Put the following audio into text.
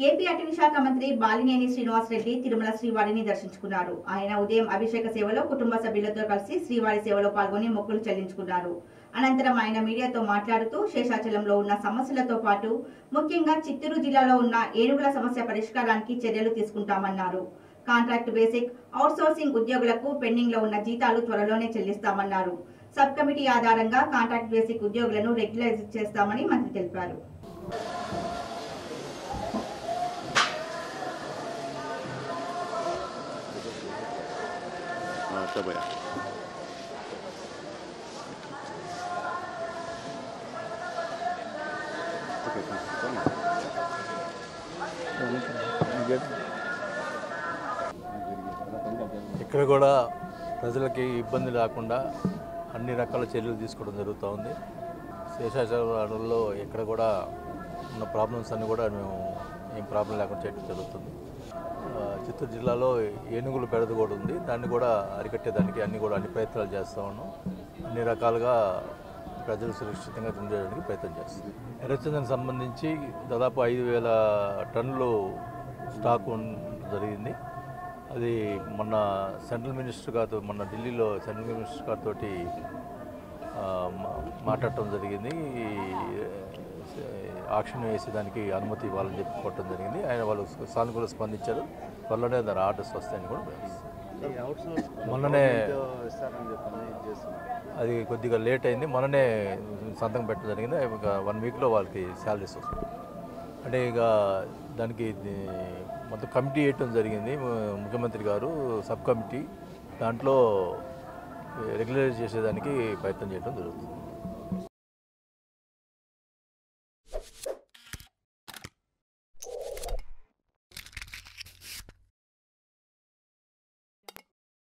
AP అటవీ శాఖ మంత్రి బాలినేని శ్రీనివాసరెడ్డి తిరుమల శ్రీవారిని దర్శించుకున్నారు ఆయన ఉదయం అభిషేక సేవలో కుటుంబ సభ్యులతో కలిసి శ్రీవారి సేవలో పాల్గొని మొక్కులు చెల్లించుకున్నారు అనంతరం ఆయన మీడియాతో మాట్లాడుతూ శేషాచలంలో ఉన్న సమస్యలతో పాటు ముఖ్యంగా చిత్తూరు జిల్లాలో ఉన్న ఏనుగుల సమస్య పరిష్కారానికి చర్యలు తీసుకుంటామన్నారు కాంట్రాక్ట్ బేసిక్ అవుట్సోర్సింగ్ ఉద్యోగులకు పెండింగ్ లో ఉన్న జీతాలు త్వరలోనే చెల్లిస్తామన్నారు సబ్ కమిటీ ఆధారంగా కాంట్రాక్ట్ బేసిక్ ఉద్యోగులను రెగ్యులైజ్ చేస్తామని మంత్రి తెలిపారు हाँ सब है ओके थैंक यू ఇక్కడ కూడా ప్రజలకి ఇబ్బంది లేకుండా అన్ని రకాల చర్యలు తీసుకోవడం జరుగుతూ ఉంది శేషాచలంలో ఎక్కడ కూడా ఉన్న ప్రాబ్లమ్స్ అన్నీ కూడా మేము ఏం ప్రాబ్లం లేకుండా చేయడం జరుగుతుంది ఆ, చిత్తూరు జిల్లాలో ఏనుగులు పెడద కూడా ఉంది దాన్ని కూడా అరికట్టేదానికి అన్ని కూడా అన్ని ప్రయత్నాలు చేస్తూ ఉన్నాం అన్ని రకాలుగా ప్రజలు సురక్షితంగా ఉండడానికి ప్రయత్నం చేస్తుంది ఎర్రచందనం సంబంధించి దాదాపు ఐదు వేల టన్నులు స్టాక్ ఉన్- జరిగింది అది మొన్న సెంట్రల్ మినిస్టర్ గారితో మొన్న ఢిల్లీలో సెంట్రల్ మినిస్టర్ గారితో మాట్లాడటం జరిగింది ఈ, ఆక్షన్ వేసేదానికి అనుమతి ఇవ్వాలని చెప్పి కొట్టడం జరిగింది ఆయన వాళ్ళు సానుకూల స్పందించారు త్వరలోనే దాని ఆర్డర్స్ వస్తాయని కూడా భావిస్తున్నాం. మొన్ననే అది కొద్దిగా లేట్ అయింది మొన్ననే సంతకం పెట్టడం జరిగింది ఇక వన్ వీక్లో వాళ్ళకి శాలరీస్ వస్తాయి అంటే ఇక దానికి ఇది మొత్తం కమిటీ వేయటం జరిగింది ము- ముఖ్యమంత్రి గారు సబ్ కమిటీ దాంట్లో రెగ్యులరైజ్ చేసేదానికి ప్రయత్నం చేయడం జరుగుతుంది